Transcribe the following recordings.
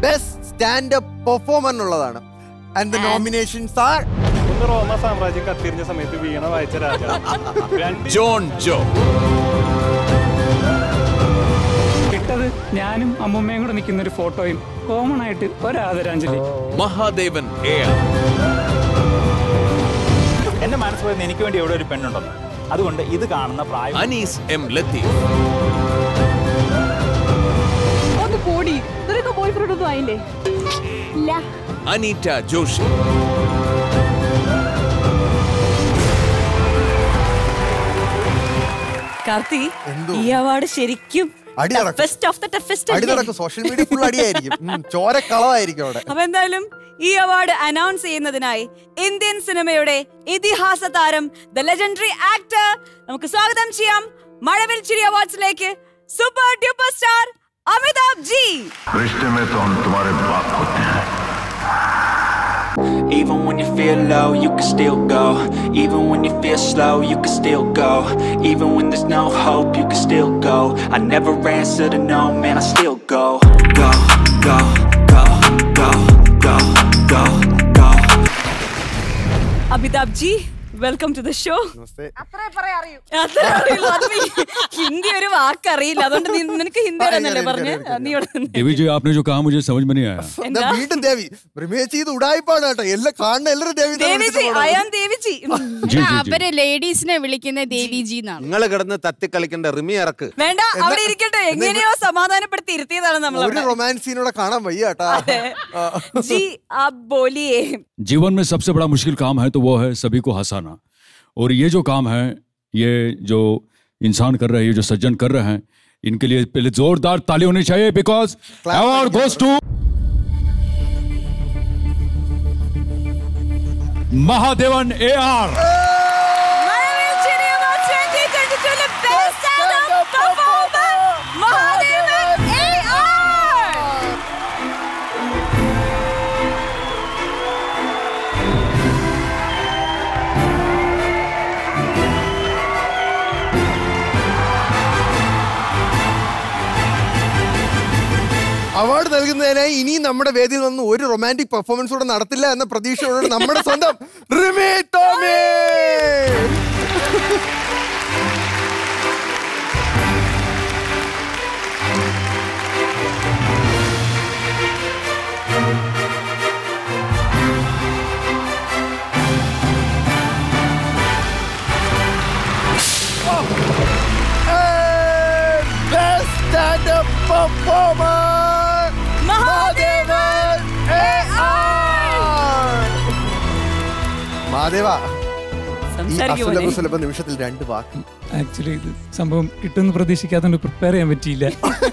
Best standup പെർഫോമറിനുള്ളതാണ് and the nominations are ഒന്ന് റോമ സാമ്രാജ്യം കത്തിരിഞ്ഞ സമയത്ത് വീണ വായിച്ച രാജ രണ്ട് ജോൺ ജോ ഇട്ടത് ഞാനും അമ്മുമ്മയും കൂടെ നിൽക്കുന്ന ഒരു ഫോട്ടോയും കോമൺ ആയിട്ട് ഒരാദരാഞ്ജലി മഹാദേവൻ എ ആർ എന്റെ മനസ്സ് പറയുന്നത് എനിക്ക് വേണ്ടി എവിടെ ഒരു പെണ്ണുണ്ടെന്ന് അതുകൊണ്ട് ഇത് കാണുന്ന പ്രായം അനീസ് എം ലത്തീഫ് ഒന്ന് പോടി നിനക്ക് ബോയ് ഫ്രണ്ട് ഒന്നും ആയില്ലേ ഇല്ല അനീറ്റ ജോഷി കാർത്തി എന്തോ? ഈ അവാർഡ് ശരിക്കും അടി നടക്കും. ടഫസ്റ്റ് ഓഫ് ദ ടഫസ്റ്റ് അടി നടക്കും സോഷ്യൽ മീഡിയ ഫുൾ അടിയായിരിക്കും ഉം, ചോരക്കളമായിരിക്കും അവിടെ അപ്പൊ എന്തായാലും ഈ അവാർഡ് അനൗൺസ് ചെയ്യുന്നതിനായി ഇന്ത്യൻ സിനിമയുടെ ഇതിഹാസ താരം ദ ലെജൻഡറി ആക്ടർ നമുക്ക് സ്വാഗതം ചെയ്യാം മഴവിൽ ചിരി അവാർഡ്സിലേക്ക് super duper star Amitabh ji रिश्ते में तो हम तुम्हारे बाप होते हैं Even when you feel low, you can still go. Even when you feel slow, you can still go. Even when there's no hope, you can still go. I never answer to no, man, I still go. Go, go, go, go, go, go, go. Amitabh ji welcome to the show നമസ്തേ. അത്രേ അറിയുള്ളൂ. അത് നീ ഹിന്ദി ഒരു വാക്ക് അറിയില്ല അതുകൊണ്ട് നീ- നിനക്ക് ഹിന്ദി അറിയാന്നല്ലേ അറിയാം, പറഞ്ഞ് അറിയാം, നീ ഇവിടെ നിന്ന്. देवी जी आपने जो कहा मुझे समझ में नहीं आया ദാ വീണ്ടും ദേവി റിമേച്ച് ചെയ്ത് ഉടായിപ്പാണ് കേട്ടോ എല്ലാം കാണുന്ന എല്ലാവരും ദേവി തന്നെ ദേവിജി വിളിച്ചിട്ട് പോകണം. അയാൻ ദേവിജി जी जी जी അവര് ലേഡീസിനെ വിളിക്കുന്ന ദേവിജി എന്നാണ് നിങ്ങൾ കിടന്ന് തത്തിക്കളിക്കണ്ട റിമി ഇറക്ക് വേണ്ട അവിടെ ഇരിക്കട്ടെ എങ്ങനെയോ സമാധാനപ്പെടുത്തി ഇരുത്തിയതാണ് നമ്മൾ ഒരു റൊമാൻസ് സീനോടെ കാണാൻ വയ്യ കേട്ടാ ജി आप बोलिए जीवन में सबसे बड़ा मुश्किल काम है तो वो है सभी को हंसाना और ये जो काम है ये जो इंसान कर रहे हैं ये जो सज्जन कर रहे हैं इनके लिए पहले जोरदार ताली होनी चाहिए because award goes to Mahadevan A R മഴവിൽ ചിരി അവാർഡ് 2022 ലെ best stand-up performer Mahadevan AR. Award നൽകുന്നതിനായി ഇനി നമ്മുടെ വേദിയിൽ നിന്ന് ഒരു റൊമാൻറ്റിക് പെർഫോമൻസ് കൂടെ നടത്തില്ല എന്ന പ്രതീക്ഷയോടെ നമ്മുടെ സ്വന്തം Rimi Tomy Best stand-up performer Mahadevan Madhava ഈ സംസാരിക്കൂ അസുലഭ മോനെ. സുലഭ നിമിഷത്തിൽ രണ്ട് വാക്ക് ആക്ച്വലി ഇത് സംഭവം കിട്ടുമെന്ന് പ്രതീക്ഷിക്കാത്തതുകൊണ്ട് പ്രിപ്പയർ ചെയ്യാൻ പറ്റിയില്ല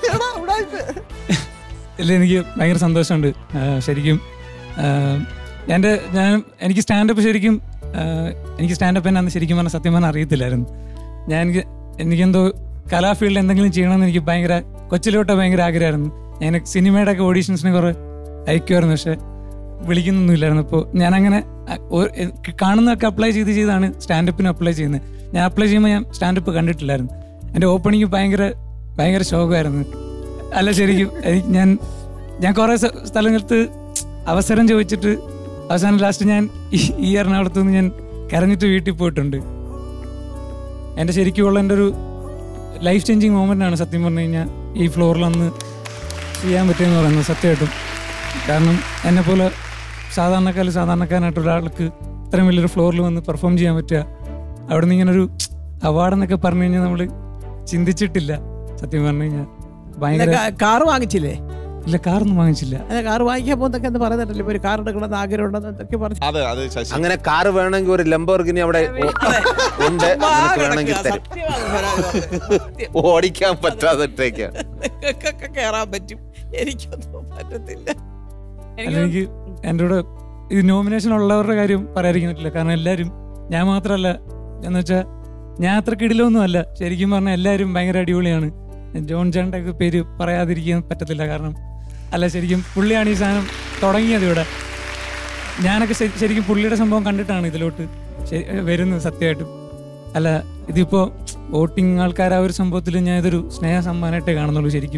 ഇല്ല എനിക്ക് ഭയങ്കര സന്തോഷമുണ്ട് ആ, ശരിക്കും ആ, എൻ്റെ ഞാൻ എനിക്ക് സ്റ്റാൻഡപ്പ് ശരിക്കും ആ, എനിക്ക് സ്റ്റാൻഡപ്പ് എന്നാന്ന് ശരിക്കും പറഞ്ഞാൽ സത്യം പറഞ്ഞാൽ അറിയത്തില്ലായിരുന്നു ഞാൻ എനിക്ക് എനിക്കെന്തോ കലാ ഫീൽഡിൽ എന്തെങ്കിലും ചെയ്യണമെന്ന് എനിക്ക് ഭയങ്കര കൊച്ചിലോട്ട് ഭയങ്കര ആഗ്രഹമായിരുന്നു ഞാൻ സിനിമയുടെ ഒക്കെ ഓഡീഷൻസിന് കുറേ അയക്കുമായിരുന്നു പക്ഷെ വിളിക്കുന്നൊന്നുമില്ലായിരുന്നു അപ്പോൾ ഞാനങ്ങനെ അ, ഒ- എ- കാണുന്നതൊക്കെ അപ്ലൈ ചെയ്ത് ചെയ്താണ് സ്റ്റാൻഡപ്പിന് അപ്ലൈ ചെയ്യുന്നത് ഞാൻ അപ്ലൈ ചെയ്യുമ്പോൾ ഞാൻ സ്റ്റാൻഡപ്പ് കണ്ടിട്ടില്ലായിരുന്നു എൻ്റെ ഓപ്പണിങ് ഭയങ്കര ഭയങ്കര ശോകമായിരുന്നു അല്ല ശരിക്കും എനിക്ക് ഞാൻ ഞാൻ കുറേ സ്ഥ- സ്ഥലങ്ങൾക്ക് അവസരം ചോദിച്ചിട്ട് അവസാനം ലാസ്റ്റ് ഞാൻ ഈ- ഈ എറണാകുളത്ത് നിന്ന് ഞാൻ കരഞ്ഞിട്ട് വീട്ടിൽ പോയിട്ടുണ്ട് എൻ്റെ ശരിക്കുമുള്ള എൻ്റെ ഒരു ലൈഫ് ചേഞ്ചിങ് മൊമെൻ്റ് ആണ് സത്യം പറഞ്ഞു കഴിഞ്ഞാൽ ഈ ഫ്ലോറിൽ അന്ന് ചെയ്യാൻ പറ്റുമെന്ന് പറയുന്നത് സത്യമായിട്ടും കാരണം എന്നെപ്പോലെ സാധാരണക്കാരിൽ സാധാരണക്കാരനായിട്ട് ഒരാൾക്ക് ഇത്രയും വലിയൊരു ഫ്ലോറിൽ വന്ന് പെർഫോം ചെയ്യാൻ പറ്റുക അവിടെ നിന്ന് ഇങ്ങനെ ഒരു അവാർഡ് എന്നൊക്കെ പറഞ്ഞു കഴിഞ്ഞാൽ നമ്മൾ ചിന്തിച്ചിട്ടില്ല സത്യം പറഞ്ഞു കഴിഞ്ഞാൽ ഭയങ്കര കാർ വാങ്ങിച്ചില്ലേ ഇല്ല കാറൊന്നും വാങ്ങിച്ചില്ല അല്ല കാർ വാങ്ങിക്കാൻ പോകുന്നൊക്കെ എന്ന് പറയുന്നുണ്ടല്ലോ ഇപ്പൊ ഒരു കാർ എടുക്കണമെന്ന് ആഗ്രഹം ഉണ്ടെന്ന് എന്തൊക്കെ പറഞ്ഞു അതെ അത് അങ്ങനെ കാറ് വേണമെങ്കിൽ ഒരു ലംബോർഗിനി അവിടെ ഒ- ഉണ്ട് നിനക്ക് വേണമെങ്കിൽ തരും ഓടിക്കാൻ പറ്റാതെ ഇട്ടേക്കാണ് നിങ്ങൾക്കൊക്കെ കയറാൻ പറ്റും എനിക്കൊന്നും പറ്റത്തില്ല അല്ല എനിക്ക് എൻ്റെ കൂടെ ഇത് നോമിനേഷൻ ഉള്ളവരുടെ കാര്യം പറയാതിരിക്കാൻ പറ്റില്ല കാരണം എല്ലാവരും ഞാൻ മാത്രമല്ല എന്ന് വെച്ചാൽ ഞാൻ അത്ര കിടിലൊന്നും അല്ല ശരിക്കും പറഞ്ഞാൽ എല്ലാവരും ഭയങ്കര അടിപൊളിയാണ് ജോൺ ജാൻ്റെ ഒക്കെ പേര് പറയാതിരിക്കാൻ പറ്റത്തില്ല കാരണം അല്ല ശരിക്കും പുള്ളിയാണ് ഈ സാധനം തുടങ്ങിയത് ഇവിടെ ഞാനൊക്കെ ശരി- ശരിക്കും പുള്ളിയുടെ സംഭവം കണ്ടിട്ടാണ് ഇതിലോട്ട് ശരി- വരുന്നത് സത്യമായിട്ടും അല്ല ഇതിപ്പോൾ വോട്ടിംഗ് ആൾക്കാർ ആ ഒരു സംഭവത്തിൽ ഞാൻ ഇതൊരു സ്നേഹ സമ്മാനമായിട്ടേ കാണുന്നുള്ളൂ ശരിക്കും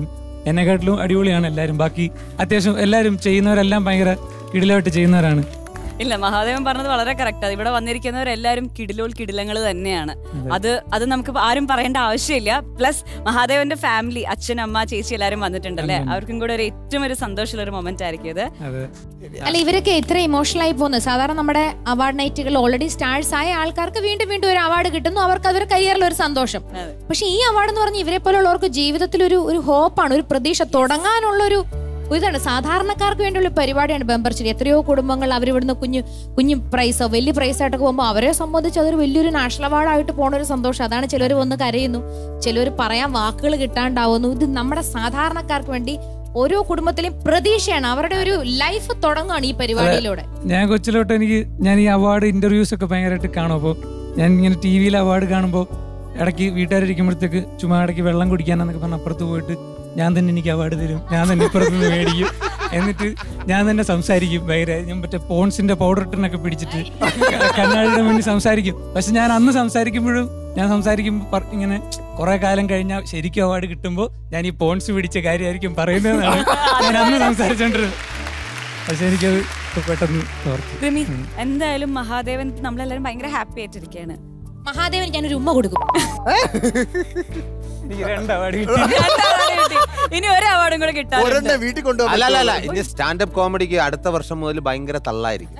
എന്നെക്കാട്ടിലും അടിപൊളിയാണ് എല്ലാവരും ബാക്കി അത്യാവശ്യം എല്ലാവരും ചെയ്യുന്നവരെല്ലാം ഭയങ്കര കിടിലമായിട്ട് ചെയ്യുന്നവരാണ് ഇല്ല മഹാദേവൻ പറഞ്ഞത് വളരെ കറക്റ്റ് ഇവിടെ വന്നിരിക്കുന്നവരെല്ലാവരും കിടിലോൾ കിടിലങ്ങൾ തന്നെയാണ് അത് അത് നമുക്ക് ആരും പറയേണ്ട ആവശ്യമില്ല പ്ലസ് മഹാദേവന്റെ ഫാമിലി അച്ഛൻ അമ്മ ചേച്ചി എല്ലാവരും വന്നിട്ടുണ്ടല്ലേ അവർക്കും കൂടെ ഒരു ഏറ്റവും ഒരു സന്തോഷമുള്ള ഒരു മൊമെന്റ് ആയിരിക്കും ഇത് അതെ അല്ല ഇവരൊക്കെ ഇത്ര ഇമോഷണൽ ആയി പോകുന്നത് സാധാരണ നമ്മുടെ അവാർഡ് നൈറ്റുകൾ ഓൾറെഡി സ്റ്റാർസ് ആയ ആൾക്കാർക്ക് വീണ്ടും വീണ്ടും ഒരു അവാർഡ് കിട്ടുന്നു അവർക്ക് അവരുടെ കരിയറിൽ ഒരു സന്തോഷം പക്ഷെ ഈ അവാർഡ് എന്ന് പറഞ്ഞാൽ ഇവരെ പോലുള്ളവർക്ക് ജീവിതത്തിൽ ഒരു ഒരു ഹോപ്പാണ് ഒരു പ്രതീക്ഷ തുടങ്ങാനുള്ള ഒരു ഇതാണ് സാധാരണക്കാർക്ക് വേണ്ടിയുള്ള ഒരു പരിപാടിയാണ് ബമ്പർച്ചിരി എത്രയോ കുടുംബങ്ങൾ അവരിവിടുന്ന് കുഞ്ഞു കുഞ്ഞു പ്രൈസോ വലിയ പ്രൈസായിട്ടൊക്കെ പോകുമ്പോൾ അവരെ സംബന്ധിച്ച് അതൊരു വലിയൊരു നാഷണൽ അവാർഡായിട്ട് പോണ ഒരു സന്തോഷം അതാണ് ചിലർ വന്ന് കരയുന്നു ചിലർ പറയാൻ വാക്കുകൾ കിട്ടാണ്ടാവുന്നു ഇത് നമ്മുടെ സാധാരണക്കാർക്ക് വേണ്ടി ഓരോ കുടുംബത്തിലെയും പ്രതീക്ഷയാണ് അവരുടെ ഒരു ലൈഫ് തുടങ്ങുകയാണ് ഈ പരിപാടിയിലൂടെ ഞാൻ കൊച്ചിലോട്ട് എനിക്ക് ഞാൻ ഈ അവാർഡ് ഇന്റർവ്യൂസ് ഒക്കെ ഭയങ്കരമായിട്ട് കാണും അപ്പോൾ ഞാൻ ഇങ്ങനെ ടി വിയിൽ അവാർഡ് കാണുമ്പോൾ ഇടയ്ക്ക് വീട്ടുകാരിരിക്കുമ്പോഴത്തേക്ക് ചുമ്മാ ഇടയ്ക്ക് വെള്ളം കുടിക്കാനെന്നൊക്കെ പറഞ്ഞ് അപ്പുറത്ത് പോയിട്ട് ഞാൻ തന്നെ എനിക്ക് അവാർഡ് തരും ഞാൻ തന്നെ ഇപ്പുറത്ത് നിന്ന് മേടിക്കും എന്നിട്ട് ഞാൻ തന്നെ സംസാരിക്കും ഭയങ്കര ഞാൻ മറ്റേ പോൺസിന്റെ പൗഡർ ഇട്ടിനൊക്കെ പിടിച്ചിട്ട് കണ്ണാടിയുടെ മുന്നിൽ സംസാരിക്കും പക്ഷെ ഞാൻ അന്ന് സംസാരിക്കുമ്പോഴും ഞാൻ സംസാരിക്കുമ്പോൾ ഇങ്ങനെ കുറെ കാലം കഴിഞ്ഞാൽ ശരിക്കും അവാർഡ് കിട്ടുമ്പോൾ ഞാൻ ഈ പോൺസ് പിടിച്ച കാര്യമായിരിക്കും പറയുന്നതെന്നാണ് ഞാൻ അന്ന് സംസാരിച്ചോണ്ടിരുന്നത് പക്ഷെ എനിക്കത് ഇപ്പൊ പെട്ടെന്ന് ഓർത്തു റിമി എന്തായാലും മഹാദേവൻ നമ്മളെല്ലാരും ഭയങ്കര ഹാപ്പി ആയിട്ടിരിക്കുകയാണ് മഹാദേവൻ ഞാനൊരു ഉമ്മ കൊടുക്കും എനിക്ക് രണ്ട് അവാർഡ് ഇനി ഒരു അവാർഡും കൂടെ കിട്ടാൻ ഒരെണ്ണം വീട്ടിൽ കൊണ്ടുപോകാൻ അല്ല അല്ല അല്ല പറ്റുമോ? ഇനി സ്റ്റാൻഡപ്പ് കോമഡിക്ക് അടുത്ത വർഷം മുതൽ ഭയങ്കര തള്ളായിരിക്കും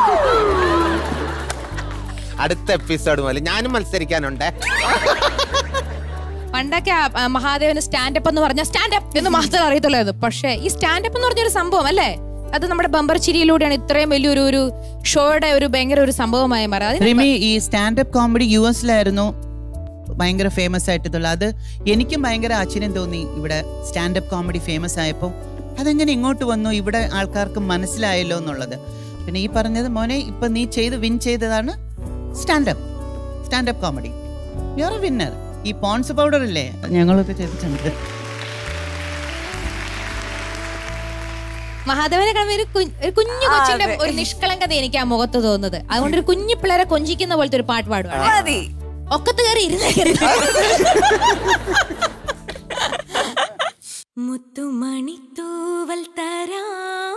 അടുത്ത എപ്പിസോഡ് മുതൽ ഞാനും മത്സരിക്കാനുണ്ട് പണ്ടൊക്കെ ആ, ആ, മഹാദേവന് സ്റ്റാൻഡപ്പ് എന്ന് പറഞ്ഞാൽ സ്റ്റാൻഡപ്പ് എന്ന് മാത്രമേ അറിയത്തുള്ളൂ പക്ഷേ ഈ സ്റ്റാൻഡപ്പ് എന്ന് പറഞ്ഞൊരു സംഭവം അല്ലേ അത് നമ്മുടെ ബമ്പർ ചിരിയിലൂടെയാണ് ഇത്രയും വലിയൊരു ഒരു ഷോയുടെ ഒരു ഭയങ്കര ഒരു സംഭവമായി മാറുക അതിന് റിമി ഈ സ്റ്റാൻഡപ്പ് കോമഡി യു എസിലായിരുന്നു ഭയങ്കര ഫേമസ് ആയിട്ടുള്ള അത് എനിക്കും ഭയങ്കര ആശ്ചര്യം തോന്നി ഇവിടെ സ്റ്റാൻഡപ്പ് കോമഡി ഫേമസ് ആയപ്പോൾ അതെങ്ങനെ ഇങ്ങോട്ട് വന്നു ഇവിടെ ആൾക്കാർക്ക് മനസ്സിലായല്ലോ എന്നുള്ളത് പിന്നെ ഈ പറഞ്ഞത് മോനെ ഇപ്പൊ നീ ചെയ്ത് വിൻ ചെയ്തതാണ് standup standup comedy you are a winner ഈ പോൺസ് പൗഡർ ഇല്ലേ ഞങ്ങളൊക്കെ ചെയ്തിട്ടുണ്ട് മഹാദേവനെ കാണുമ്പോൾ ഒരു കു- ഒരു കുഞ്ഞു കൊച്ചിന്റെ അതെ. ഒരു നിഷ്കളങ്കത എനിക്ക് ആ മുഖത്ത് തോന്നുന്നത് അതുകൊണ്ട് ഒരു കുഞ്ഞു പിള്ളേരെ കൊഞ്ചിക്കുന്ന പോലത്തെ ഒരു പാട്ട് പാടുവാണ് മതി ഒക്കത്ത് കയറി ഇരുന്നേ കയറി മുത്തുമണിത്തൂവൽ തരാം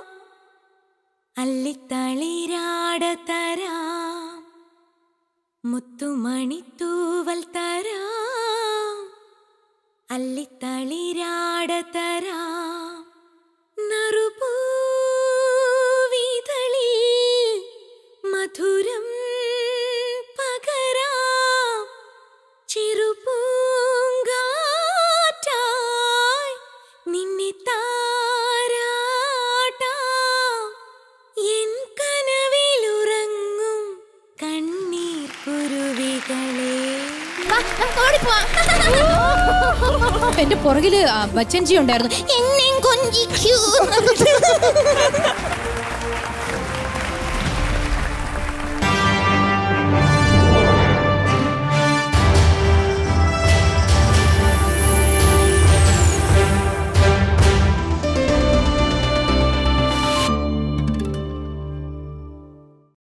അല്ലിത്തളിരാട തരാം മുത്തുമണിത്തൂവൽ തരാം അല്ലിത്തളിരാട തരാം നറുപൂവിതളിൽ മധുരം പകരാം ചെറുപൂങ്കാറ്റായി നിന്നെ താരാട്ടാം എൻ കനവിലുറങ്ങും കണ്ണീർ കുരുവികളെ എന്റെ പുറകില് ആ, ബച്ചൻജി ഉണ്ടായിരുന്നു എന്നെയും കൊഞ്ചിക്കൂ